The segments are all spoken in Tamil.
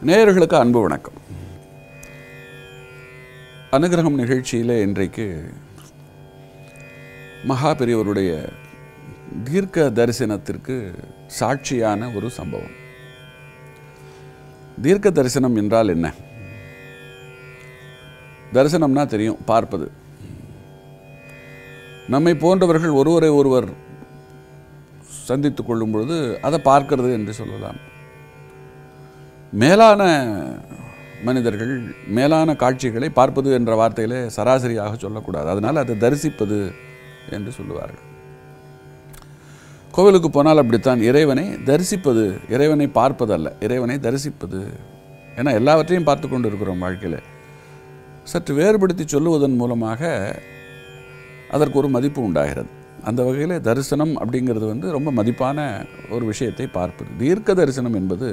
நேயர்களுக்கு அன்பு வணக்கம் அனுகிரகம் நிகழ்ச்சியில் இன்றைக்கு மகா பெரியவருடைய தீர்க்க தரிசனத்திற்கு சாட்சியான ஒரு சம்பவம் தீர்க்க தரிசனம் என்றால் என்ன தரிசனம்னா தெரியும் பார்ப்பது நம்மை போன்றவர்கள் ஒருவரை ஒருவர் சந்தித்துக் கொள்ளும் பொழுது அதை பார்க்கிறது என்று சொல்லலாம் மேலான மனிதர்கள் மேலான காட்சிகளை பார்ப்பது என்ற வார்த்தையிலே சராசரியாக சொல்லக்கூடாது அதனால் அதை தரிசிப்பது என்று சொல்லுவார்கள் கோவிலுக்கு போனால் அப்படித்தான் இறைவனை தரிசிப்பது இறைவனை பார்ப்பதல்ல இறைவனை தரிசிப்பது ஏன்னா எல்லாவற்றையும் பார்த்து கொண்டு இருக்கிறோம் வாழ்க்கையில் சற்று வேறுபடுத்தி சொல்லுவதன் மூலமாக அதற்கு ஒரு மதிப்பு உண்டாகிறது அந்த வகையில் தரிசனம் அப்படிங்கிறது வந்து ரொம்ப மதிப்பான ஒரு விஷயத்தை பார்ப்பது தீர்க்க தரிசனம் என்பது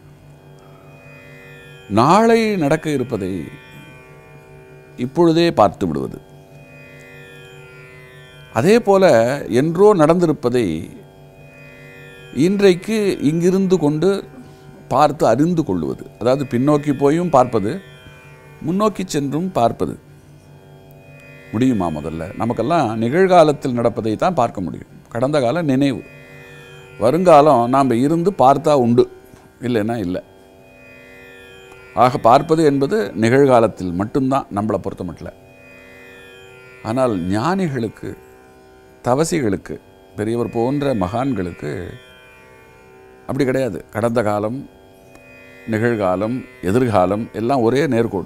நாளை நடக்க இருப்பதை இப்பொழுதே பார்த்து விடுவது அதே போல என்றோ நடந்திருப்பதை இன்றைக்கு இங்கிருந்து கொண்டு பார்த்து அறிந்து கொள்வது அதாவது பின்னோக்கி போயும் பார்ப்பது முன்னோக்கி சென்றும் பார்ப்பது முடியுமா முதல்ல நமக்கெல்லாம் நிகழ்காலத்தில் நடப்பதை தான் பார்க்க முடியும் கடந்த கால நினைவு வருங்காலம் நாம் இருந்து பார்த்தா உண்டு இல்லைன்னா இல்லை ஆக பார்ப்பது என்பது நிகழ்காலத்தில் மட்டும்தான் நம்மளை பொறுத்த மட்டும் ஆனால் ஞானிகளுக்கு தவசிகளுக்கு பெரியவர் போன்ற மகான்களுக்கு அப்படி கிடையாது கடந்த காலம் நிகழ்காலம் எதிர்காலம் எல்லாம் ஒரே நேர்கோடு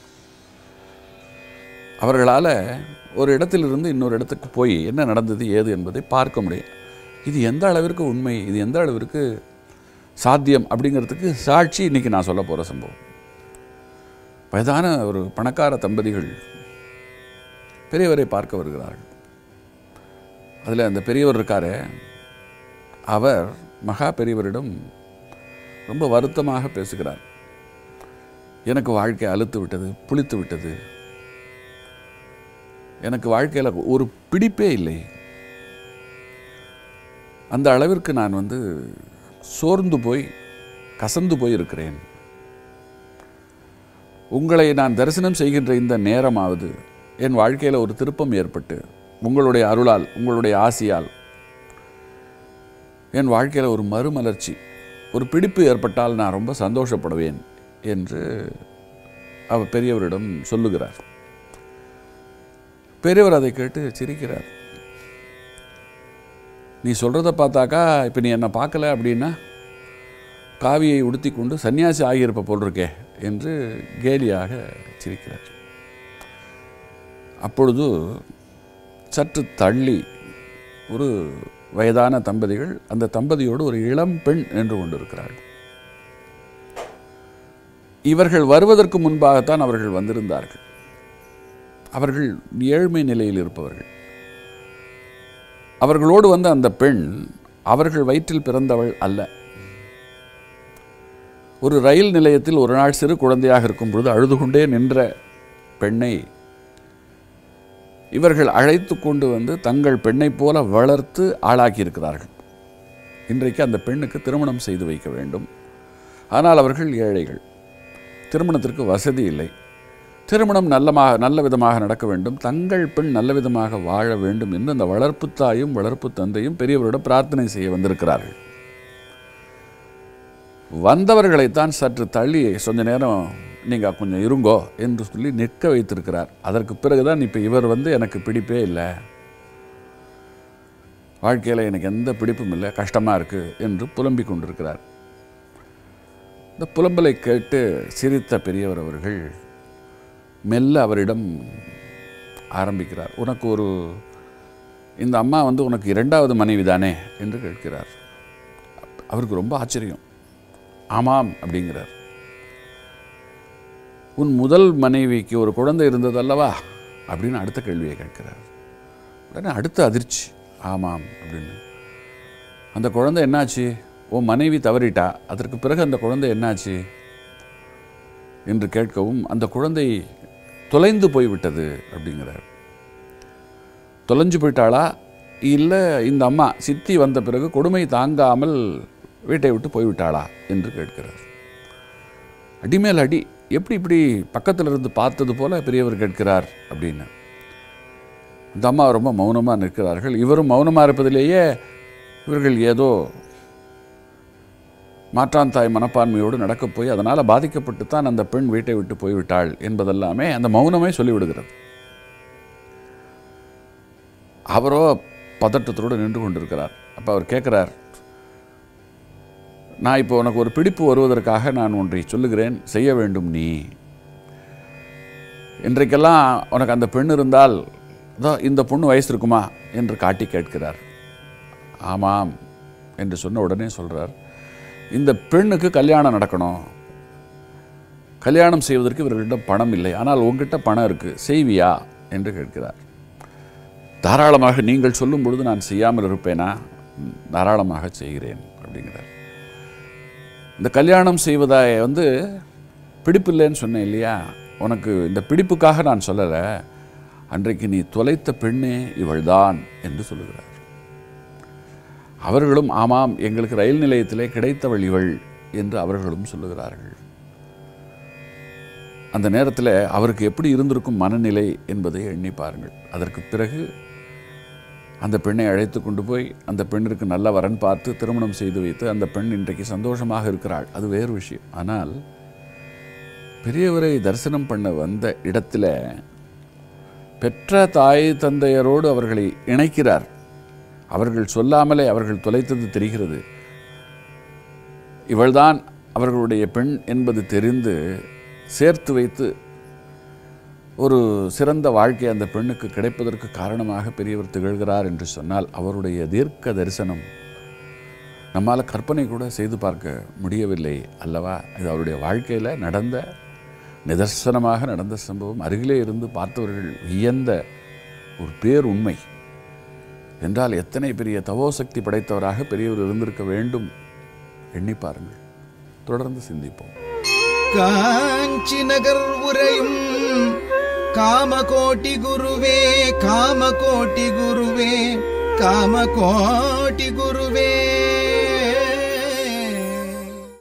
அவர்களால் ஒரு இடத்திலிருந்து இன்னொரு இடத்துக்கு போய் என்ன நடந்தது ஏது என்பதை பார்க்க முடியும் இது எந்த அளவிற்கு உண்மை இது எந்த அளவிற்கு சாத்தியம் அப்படிங்கிறதுக்கு சாட்சி இன்னைக்கு நான் சொல்ல போகிற சம்பவம் வயதான ஒரு பணக்கார தம்பதிகள் பெரியவரை பார்க்க வருகிறார்கள் அதில் அந்த பெரியவர் இருக்காரு அவர் மகா பெரியவரிடம் ரொம்ப வருத்தமாக பேசுகிறார் எனக்கு வாழ்க்கை அழுத்து விட்டது புளித்து விட்டது எனக்கு வாழ்க்கையில் ஒரு பிடிப்பே இல்லை அந்த அளவிற்கு நான் வந்து சோர்ந்து போய் கசந்து போய் இருக்கிறேன் உங்களை நான் தரிசனம் செய்கின்ற இந்த நேரமாவது என் வாழ்க்கையில் ஒரு திருப்பம் ஏற்பட்டு உங்களுடைய அருளால் உங்களுடைய ஆசியால் என் வாழ்க்கையில் ஒரு மறுமலர்ச்சி ஒரு பிடிப்பு ஏற்பட்டால் நான் ரொம்ப சந்தோஷப்படுவேன் என்று அவர் பெரியவரிடம் சொல்லுகிறார் பெரியவர் அதை கேட்டு சிரிக்கிறார் நீ சொல்கிறத பார்த்தாக்கா இப்போ நீ என்னை பார்க்கல அப்படின்னா காவியை உடுத்தி கொண்டு சன்னியாசி ஆகியிருப்ப போல் இருக்கே என்று கேலியாக சிரிக்கிறார் அப்பொழுது சற்று தள்ளி ஒரு வயதான தம்பதிகள் அந்த தம்பதியோடு ஒரு இளம் பெண் நின்று கொண்டிருக்கிறார்கள் இவர்கள் வருவதற்கு முன்பாகத்தான் அவர்கள் வந்திருந்தார்கள் அவர்கள் ஏழ்மை நிலையில் இருப்பவர்கள் அவர்களோடு வந்த அந்த பெண் அவர்கள் வயிற்றில் பிறந்தவள் அல்ல ஒரு ரயில் நிலையத்தில் ஒரு நாள் சிறு குழந்தையாக இருக்கும் பொழுது அழுது கொண்டே நின்ற பெண்ணை இவர்கள் அழைத்து கொண்டு வந்து தங்கள் பெண்ணைப் போல வளர்த்து ஆளாக்கி இருக்கிறார்கள் இன்றைக்கு அந்த பெண்ணுக்கு திருமணம் செய்து வைக்க வேண்டும் ஆனால் அவர்கள் ஏழைகள் திருமணத்திற்கு வசதி இல்லை திருமணம் நல்லமாக நல்ல விதமாக நடக்க வேண்டும் தங்கள் பெண் நல்ல விதமாக வாழ வேண்டும் என்று அந்த வளர்ப்பு தாயும் வளர்ப்பு தந்தையும் பெரியவரிடம் பிரார்த்தனை செய்ய வந்திருக்கிறார்கள் வந்தவர்களைத்தான் சற்று தள்ளி கொஞ்ச நேரம் நீங்கள் கொஞ்சம் இருங்கோ என்று சொல்லி நிற்க வைத்திருக்கிறார் அதற்கு பிறகுதான் இப்போ இவர் வந்து எனக்கு பிடிப்பே இல்லை வாழ்க்கையில் எனக்கு எந்த பிடிப்பும் இல்லை கஷ்டமாக இருக்குது என்று புலம்பிக் கொண்டிருக்கிறார் இந்த புலம்பலை கேட்டு சிரித்த பெரியவர் அவர்கள் மெல்ல அவரிடம் ஆரம்பிக்கிறார் உனக்கு ஒரு இந்த அம்மா வந்து உனக்கு இரண்டாவது மனைவி தானே என்று கேட்கிறார் அவருக்கு ரொம்ப ஆச்சரியம் ஆமாம் அப்படிங்கிறார் உன் முதல் மனைவிக்கு ஒரு குழந்தை இருந்தது அல்லவா அப்படின்னு அடுத்த கேள்வியை கேட்கிறார் உடனே அடுத்த அதிர்ச்சி ஆமாம் அப்படின்னு அந்த குழந்தை என்னாச்சு உன் மனைவி தவறிட்டா அதற்கு பிறகு அந்த குழந்தை என்னாச்சு என்று கேட்கவும் அந்த குழந்தை தொலைந்து போய்விட்டது அப்படிங்கிறார் தொலைஞ்சு போயிட்டாளா இல்லை இந்த அம்மா சித்தி வந்த பிறகு கொடுமை தாங்காமல் வீட்டை விட்டு போய்விட்டாளா என்று கேட்கிறார் அடிமேல் அடி எப்படி இப்படி பக்கத்தில் இருந்து பார்த்தது போல பெரியவர் கேட்கிறார் அப்படின்னு அந்த அம்மா ரொம்ப மௌனமாக நிற்கிறார்கள் இவரும் மௌனமாக இருப்பதிலேயே இவர்கள் ஏதோ மாற்றான் தாய் மனப்பான்மையோடு நடக்கப் போய் அதனால் பாதிக்கப்பட்டு தான் அந்த பெண் வீட்டை விட்டு போய்விட்டாள் என்பதெல்லாமே அந்த மௌனமே சொல்லிவிடுகிறது அவரோ பதட்டத்தோடு நின்று கொண்டிருக்கிறார் அப்போ அவர் கேட்குறார் நான் இப்போ உனக்கு ஒரு பிடிப்பு வருவதற்காக நான் ஒன்றை சொல்லுகிறேன் செய்ய வேண்டும் நீ இன்றைக்கெல்லாம் உனக்கு அந்த பெண் இருந்தால் இதோ இந்த பொண்ணு வயசு இருக்குமா என்று காட்டி கேட்கிறார் ஆமாம் என்று சொன்ன உடனே சொல்கிறார் இந்த பெண்ணுக்கு கல்யாணம் நடக்கணும் கல்யாணம் செய்வதற்கு இவர்களிடம் பணம் இல்லை ஆனால் உங்ககிட்ட பணம் இருக்குது செய்வியா என்று கேட்கிறார் தாராளமாக நீங்கள் சொல்லும் பொழுது நான் செய்யாமல் இருப்பேனா ம், தாராளமாக செய்கிறேன் அப்படிங்கிறார் இந்த கல்யாணம் செய்வதாய் வந்து பிடிப்பில்லைன்னு சொன்னேன் இல்லையா உனக்கு இந்த பிடிப்புக்காக நான் சொல்லலை அன்றைக்கு நீ தொலைத்த பெண்ணே இவள்தான் என்று சொல்லுகிறார் அவர்களும் ஆமாம் எங்களுக்கு ரயில் நிலையத்திலே கிடைத்தவள் இவள் என்று அவர்களும் சொல்லுகிறார்கள் அந்த நேரத்தில் அவருக்கு எப்படி இருந்திருக்கும் மனநிலை என்பதை எண்ணி பாருங்கள் அதற்கு பிறகு அந்த பெண்ணை அழைத்து கொண்டு போய் அந்த பெண்ணிற்கு நல்ல வரன் பார்த்து திருமணம் செய்து வைத்து அந்த பெண் இன்றைக்கு சந்தோஷமாக இருக்கிறாள் அது வேறு விஷயம் ஆனால் பெரியவரை தரிசனம் பண்ண வந்த இடத்துல பெற்ற தாய் தந்தையரோடு அவர்களை இணைக்கிறார் அவர்கள் சொல்லாமலே அவர்கள் தொலைத்தது தெரிகிறது இவள்தான் அவர்களுடைய பெண் என்பது தெரிந்து சேர்த்து வைத்து ஒரு சிறந்த வாழ்க்கை அந்த பெண்ணுக்கு கிடைப்பதற்கு காரணமாக பெரியவர் திகழ்கிறார் என்று சொன்னால் அவருடைய தீர்க்க தரிசனம் நம்மால் கற்பனை கூட செய்து பார்க்க முடியவில்லை அல்லவா இது அவருடைய வாழ்க்கையில் நடந்த நிதர்சனமாக நடந்த சம்பவம் அருகிலே இருந்து பார்த்தவர்கள் வியந்த ஒரு பேர் உண்மை என்றால் எத்தனை பெரிய தவோசக்தி படைத்தவராக பெரியவர் இருந்திருக்க வேண்டும் எண்ணி பாருங்கள் தொடர்ந்து சிந்திப்போம் காஞ்சி நகர் உரையும் காமகோட்டி குருவே காமகோட்டி குருவே காமகோட்டி குருவே